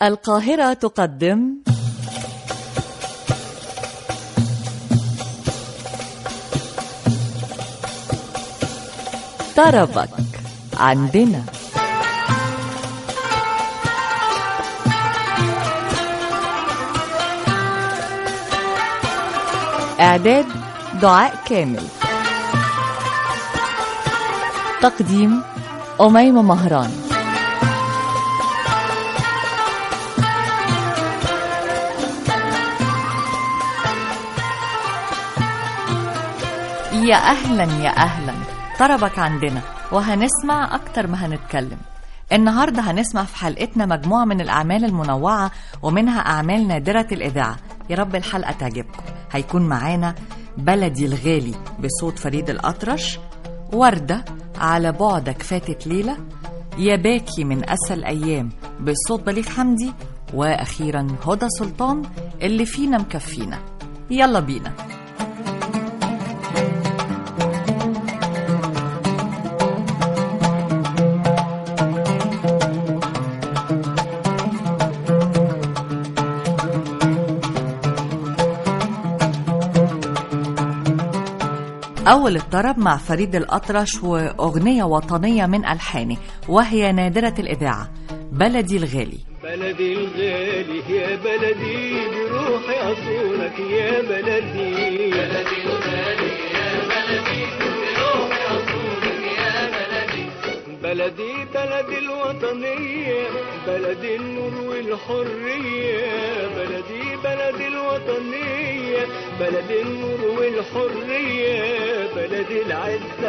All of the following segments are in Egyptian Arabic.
القاهرة تقدم طربك عندنا إعداد دعاء كامل تقديم أميمة مهران يا أهلا يا أهلا طربك عندنا وهنسمع أكتر ما هنتكلم النهاردة هنسمع في حلقتنا مجموعة من الأعمال المنوعة ومنها أعمال نادرة الإذاعة يا رب الحلقة تعجبكم هيكون معانا بلدي الغالي بصوت فريد الأطرش وردة على بعدك فاتت ليلة يا باكي من أسى الأيام بصوت بليغ حمدي وأخيرا هدى سلطان اللي فينا مكفينا يلا بينا أول الطرب مع فريد الأطرش وأغنية وطنية من ألحانه وهي نادرة الإذاعة بلدي الغالي بلدي الغالي يا بلدي بروحي أصونك يا بلدي بلدي الغالي يا بلدي بروحي أصونك يا بلدي بلدي بلدي الوطنية بلدي النور والحرية بلدي بلدي الوطنية بلدي النور والحرية بلدي العزة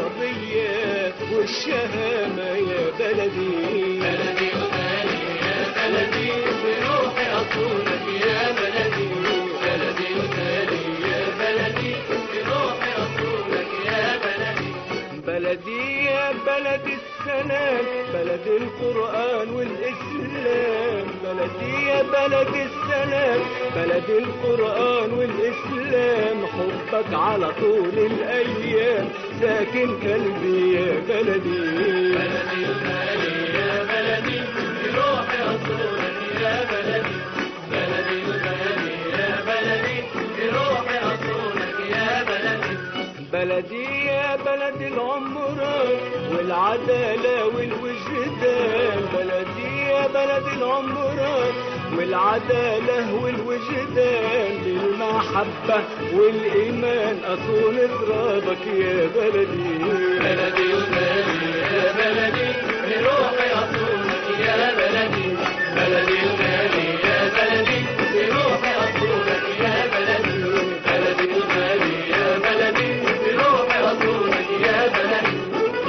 العربية والشهامة يا بلدي بلدي الغالي يا بلدي بروحي أصونك يا بلدي بلدي الغالي يا بلدي بروحي أصونك يا بلدي بلدي يا بلدي السلام بلد القرآن والإسلام بلدي يا بلد السلام بلد القرآن والإسلام حبك على طول الأيام ساكن قلبي يا بلدي بلدي الغالي يا بلدي بروحي أصولك يا بلدي بلدي الغالي يا بلدي بروحي أصولك يا بلدي بلدي يا بلد العمران والعدالة والوجدان بلدي يا بلد العمران والعدالة والوجدان بالمحبة والإيمان أصون ترابك يا بلدي بلدي الغالي يا بلدي بروحي أصونك يا بلدي بلدي الغالي يا بلدي بروحي أصونك يا بلدي بلدي الغالي يا بلدي بروحي أصونك يا بلدي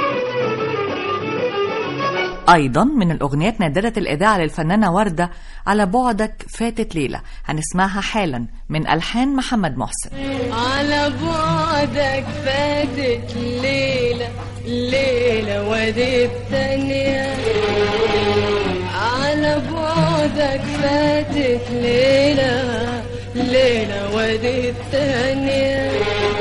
أيضا من الأغنيات نادرة الإذاعة للفنانة وردة على بعدك فاتت ليلة هنسمعها حالا من ألحان محمد محسن على بعدك فاتت ليلة ليلة ودي التانية على بعدك فاتت ليلة ليلة ودي التانية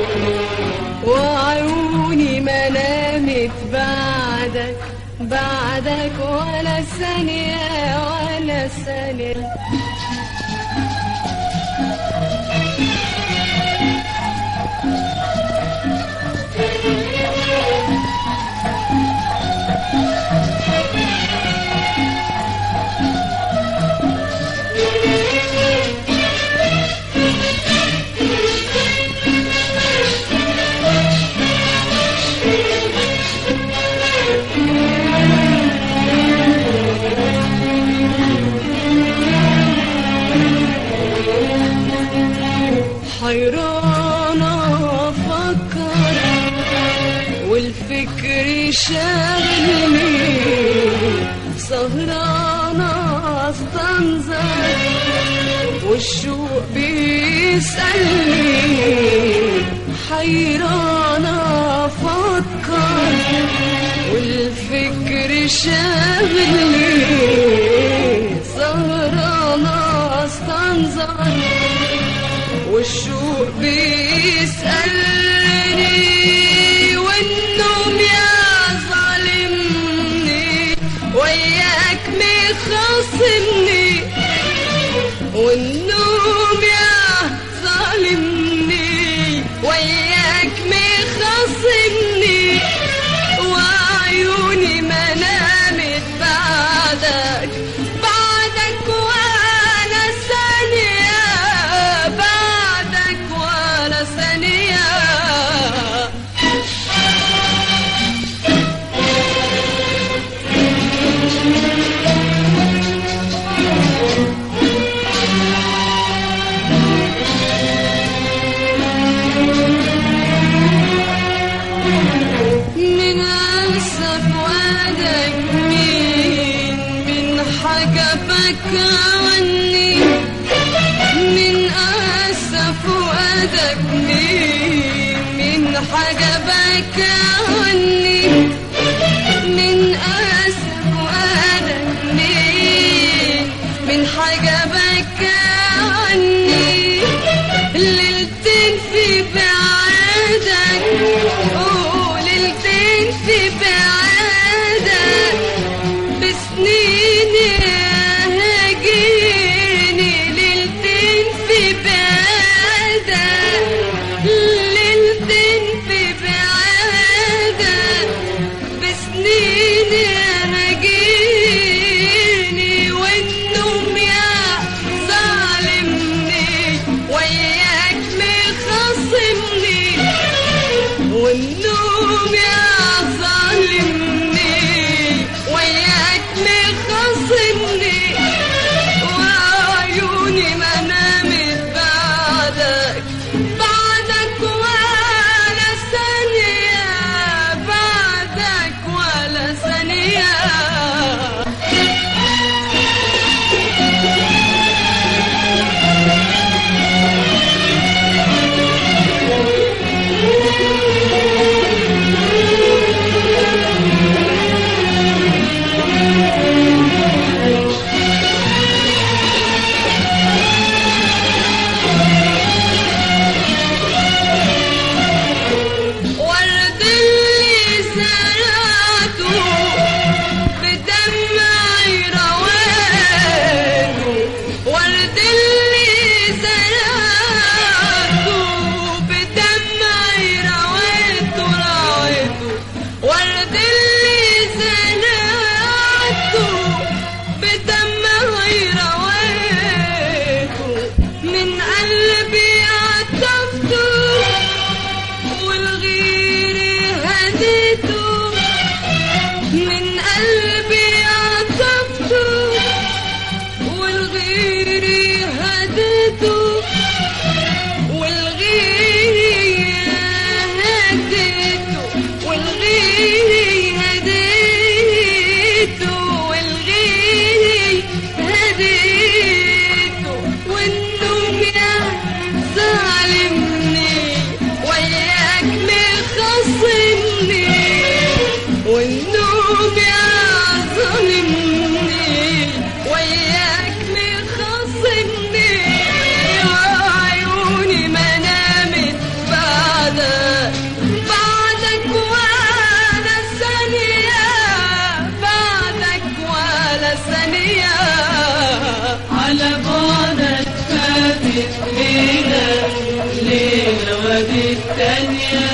وعيوني ما نامت بعدك بعدك ولا ثانية ولا ثانية حيرانة أفكر والفكر شاغلني سهرانة استنظر والشوق بيسألني حيرانة أفكر والفكر شاغلني سهرانة استنظر والشوق بيسألني والنوم يا ظالمني وياك مخاصمني والنوم يا ظالمني وياك مخصمني وعيوني ما نامت بعدك بعدك ولا ثانية بعدك ولا ثانية من أسف وادك مين من حجبك عني من أسف وادك مين من حجبك عني من أسف وادك مين من حجبك عني ليلتين في بعادك أوه، ليلتين في بعادك بسنين هاجيني ليلتين في بعادك ليلتين في بعادك بسنين هاجيني والنوم يا ظالمني وياك مخصمني والنوم يا ظالمني وياك مخصمني وعيوني ما نامت بعدك بعدك ولا ثانية بعدك ولا ثانية ورد اللي زرعته بدمعي روانه ورد اللي زرعته بدمعي رويته رويته ورد اللي زرعته بدمعي رويته من قلبي عطفته والغير هديته من قلبي عطفته والغير هديته والغير هديته والغير هديته والغير هديته والنوم يا ظالمني وياك مخصمني والنوم يا ظالمني وياك مخصمني وعيوني ما نامت بعدك بعدك ولا ثانية بعدك ولا ثانية على بعدك فاتت ليلة ليلة ودي التانية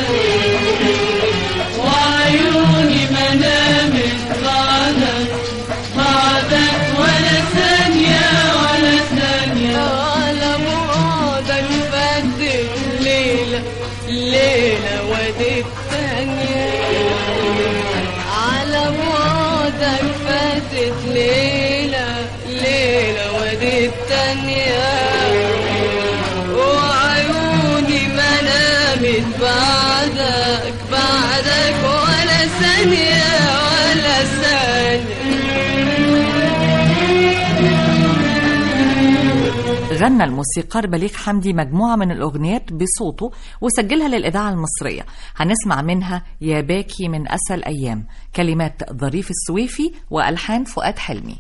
وعيوني ما نامت بعدك بعدك ولا ثانية ولا ثانية على بعدك فاتت ليلة ليلة ودي التانية على بعدك فاتت ليلة ليلة ودي التانية وعيوني ما نامت بعدك بعدك ولا ثانية ولا ثانية غنى الموسيقار بليغ حمدي مجموعة من الأغنيات بصوته وسجلها للإذاعة المصرية هنسمع منها يا باكي من أسى الأيام كلمات ظريف السويفي وألحان فؤاد حلمي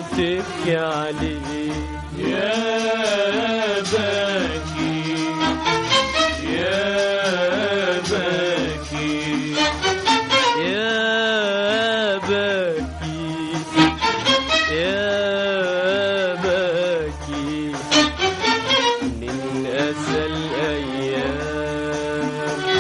تبكي عليه يا باكي يا باكي يا باكي يا باكي من أسى الأيام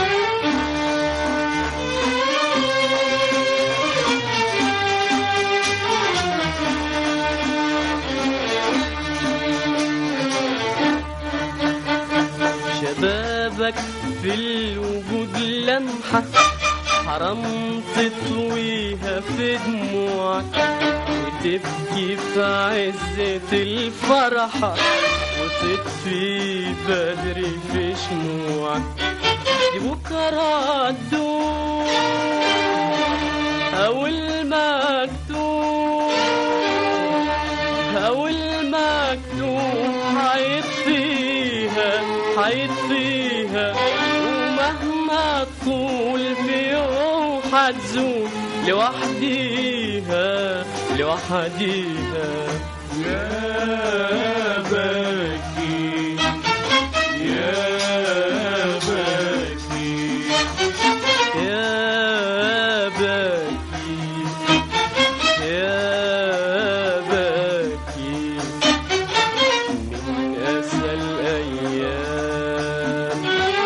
شبابك في الوجود لمحة حرام تطويها في دموعك وتبكي في عزة الفرحة وتطفي بدري في شموعك دي بكرة تدوم أو المكتوب أو المكتوب هيطفيها هيطفيها ومهما تطول في يوم هتزول لوحديها لوحديها يا باكي يا باكي يا باكي يا باكي من أسى الأيام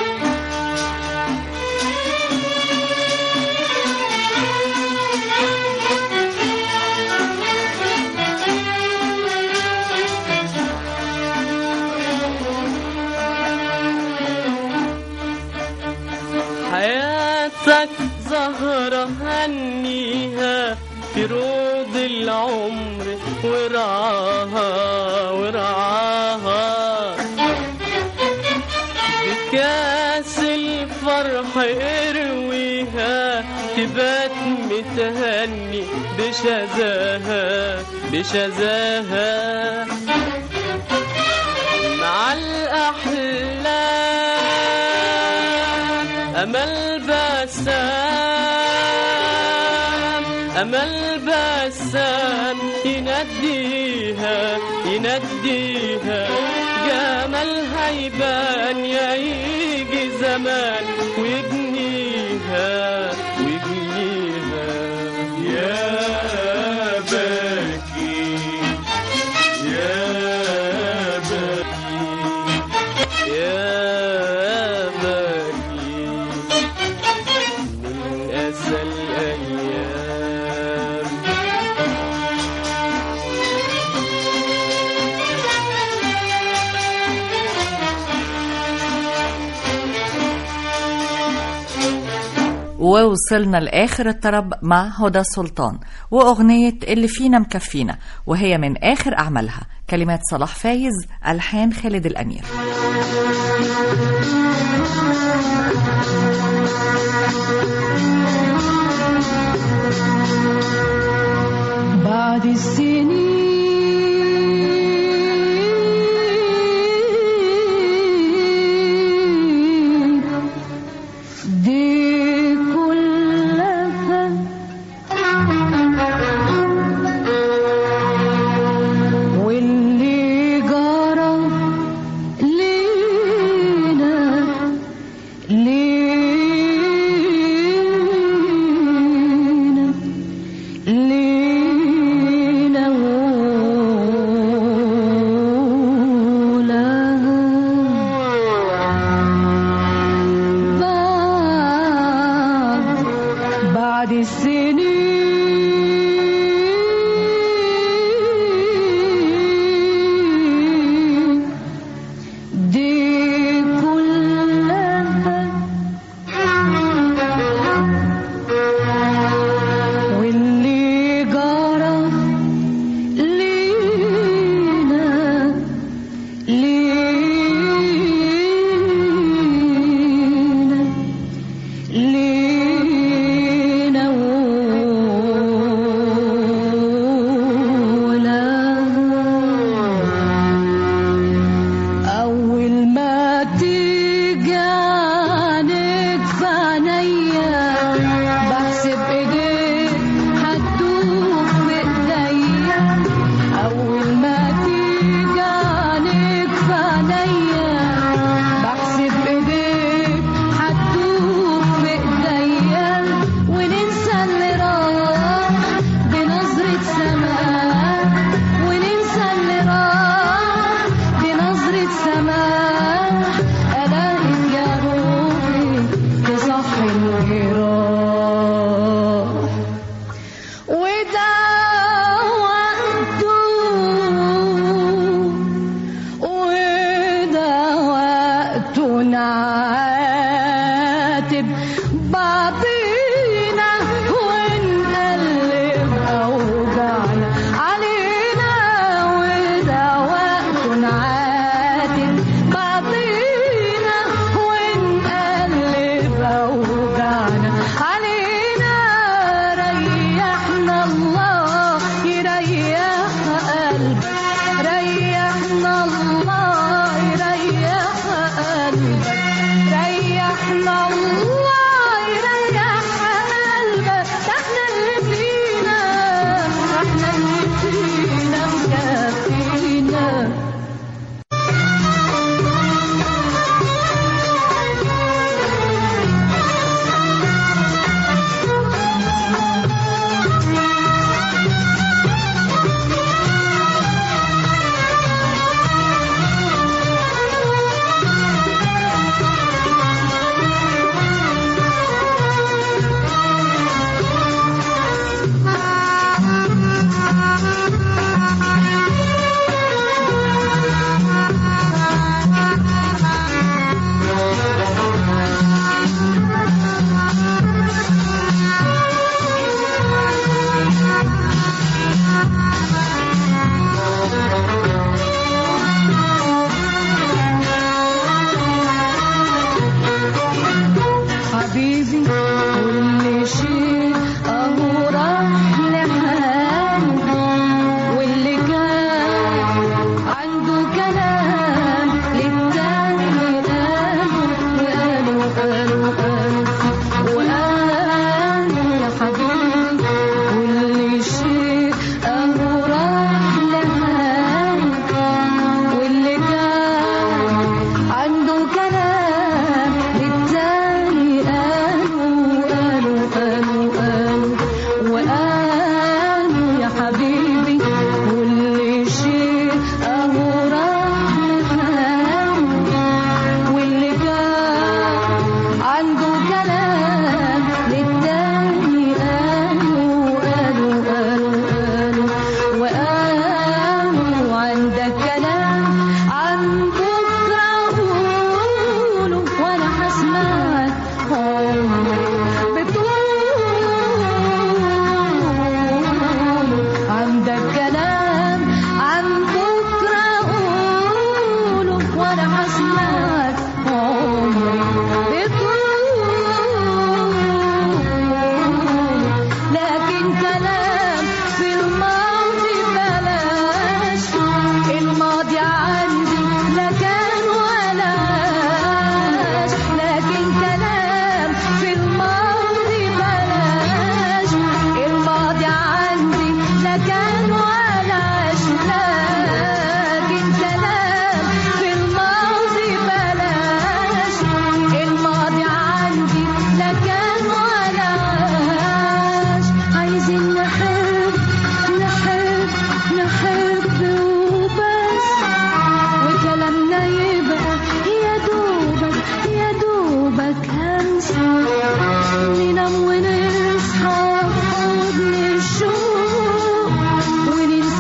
حياتك زهرة هنيها في روض العمر ورعاها ورعاها بكاس الفرح ارويها تبات متهني بشذاها بشذاها مع الأحلام أمل بسام أمل بسام ينديها ينديها جمالها يبان يا يجي زمان ويجنيها ويجنيها يا باكي يا باكي يا باكي من أسى الأيام ووصلنا لآخر الطرب مع هدى سلطان وأغنية اللي فينا مكفينا وهي من آخر أعمالها كلمات صلاح فايز ألحان خالد الأمير بعد السنين دي كلها واللي جرى لينا لينا لينا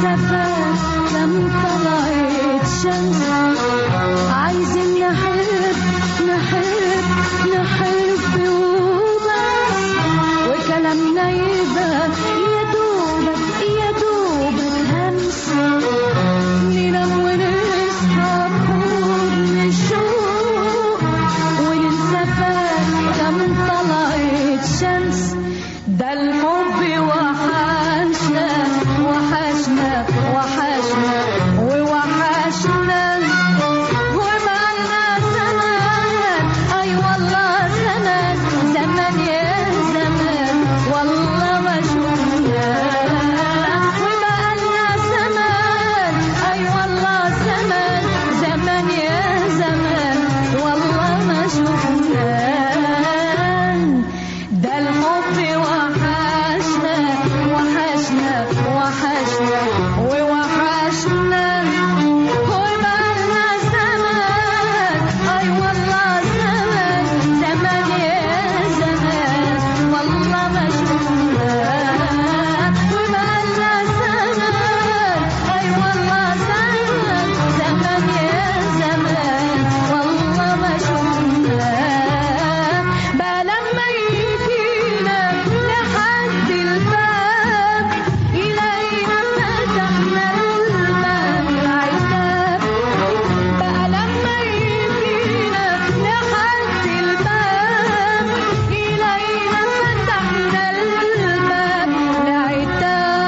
وننسفى كم طلعت شمس عايزين نحب نحب نحب وبس وكلامنا يبقى يا دوبك يا دوبك همس ننام ونصحى بحضن الشوق وننسفى كم طلعت شمس ده الحب وحشنا وحشنا وحشنا ووحشنا وبقالنا زمان اي والله زمان زمان يا زمان والله ما شفنا وبقالنا زمان اي والله زمان زمان يا زمان والله ما شفنا ده الحب وحشنا وحشنا وحشنا ووحشنا وبقالنا زمان اي والله زمان زمان يا زمان والله ما شفنا وبقالنا زمان اي والله زمان زمان يا زمان والله ما شفنا بقى لما يجينا لحد الباب يلاقينا فتحنا الباب العتاب بقى لما يجينا لحد الباب يلاقينا فتحنا الباب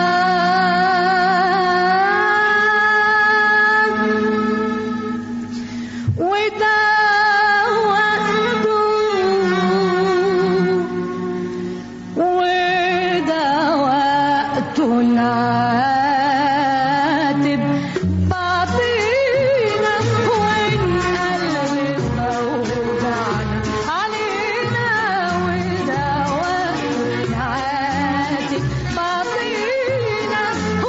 العتاب وده وقته وده وقته العاتب بعطينا ونقلب موجعنا علينا وده وقته العاتب بعطينا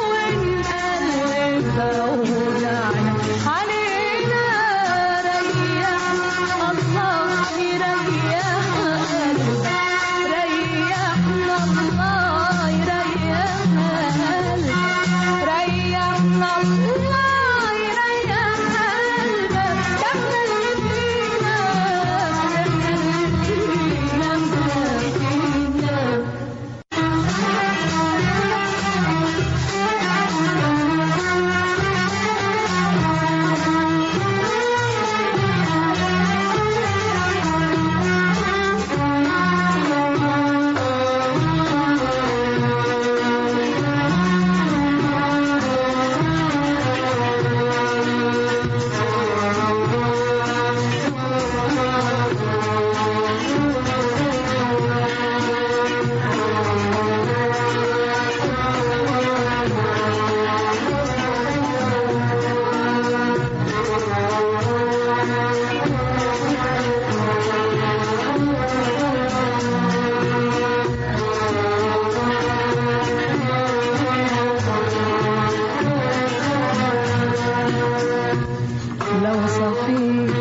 ونقلب موجعنا علينا ريح الله يريح قلبنا ريحنا الله يريح قلبنا ريحنا الله يريح قلبنا احنا اللي فينا احنا اللي فينا فينا لو صحيح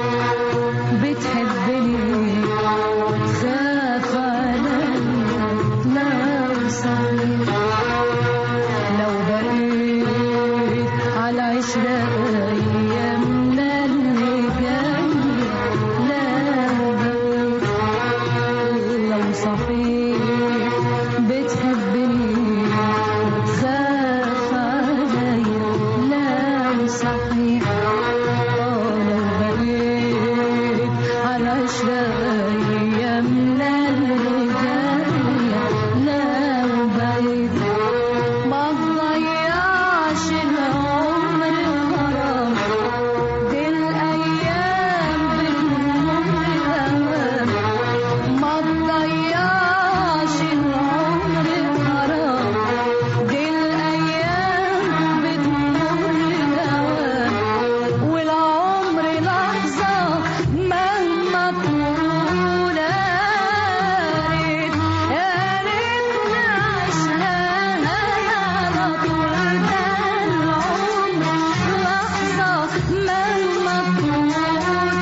بتحبني خاف عليا لو صحيح لو بقيت على عشرة أيامنا اللي جاية لا بقيت لو صحيح بتحبني خاف عليا لو صحيح لو بقيت على عشرة أيامنا اللي جاية لو بقيت ما تضيعش العمر غرام دي الأيام بتمر أوام ما تضيعش العمر غرام دي الأيام بتمر أوام والعمر لحظة مهما طول ريت يا ريت نعيشها على طول ده العمر لحظة مهما طول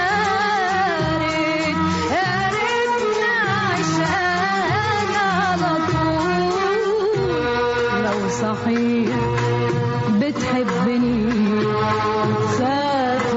ريت يا ريت نعيشها على طول لو صحيح بتحبني خاف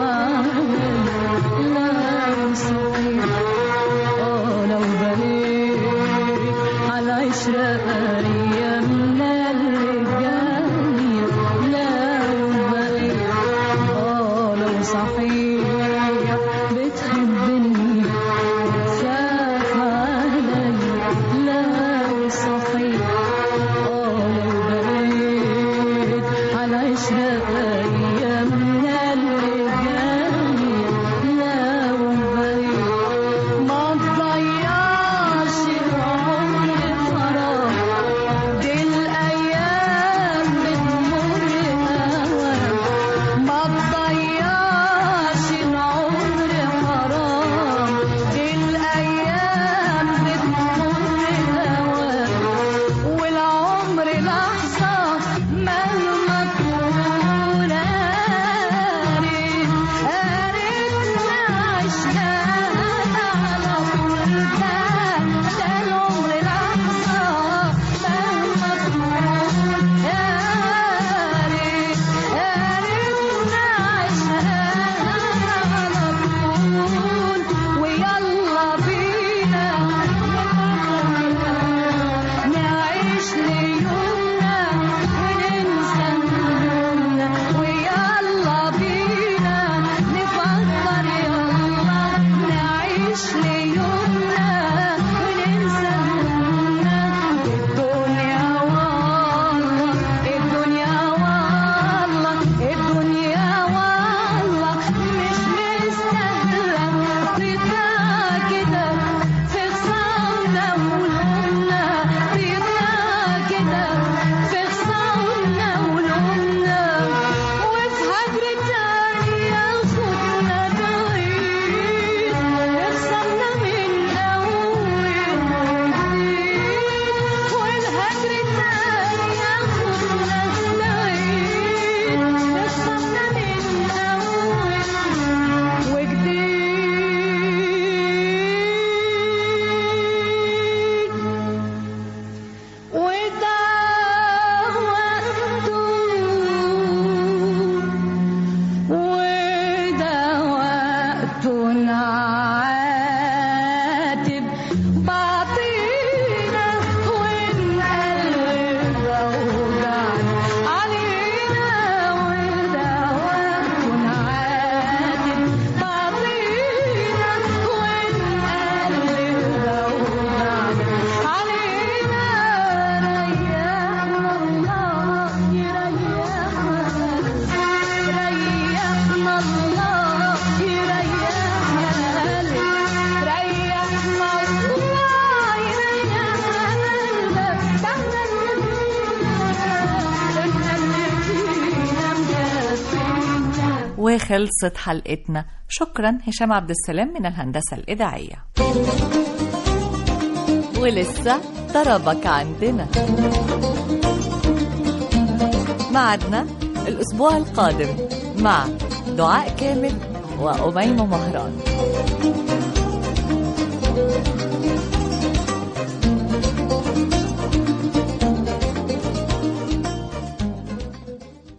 لا صحيح اه لو بنيت على عشرة أيامنا اللي جاية لو بقيت اه لو صحيح بتحبني خاف عليا لو صحيح اه لو بقيت على عشرة أيامنا اللي جاية لو بقيت ما تضيعش العمر حرام دي الأيام بتمر أوام ما تضيعش العمر حرام دي الأيام بتمر أوام والعمر لحظة مهما تكون قارب قارب نعيشها على طول ده ده العمر لحظة مهما تكون قارب قارب نعيشها على طول ويلا بينا نعيش ليومنا وننسى همومنا ويلا بينا نفكر يلا نعيش ليومنا وننسى همومنا الدنيا والله الدنيا والله الدنيا والله مش مستاهلة تبقى كده في خصامنا ولومنا تبقى كده في خصامنا ولومنا وفي هجر تاني ياخدنا بعيد خصامنا من أول وجديد والهجر تاني ياخدنا بعيد خصامنا من أول وجديد وده وقته وده وقته نعاتب بعضينا ونقلب أوجعنا علينا وده وقته نعاتب بعضينا ونقلب أوجعنا علينا ريحنا الله يريحنا ريحنا الله يريحنا ريحنا الله يريحنا احنا اللي فينا مكفينا وخلصت حلقتنا شكرا هشام عبد السلام من الهندسة الإذاعية ولسه طربك عندنا معدنا الأسبوع القادم مع دعاء كامل وأميمة مهران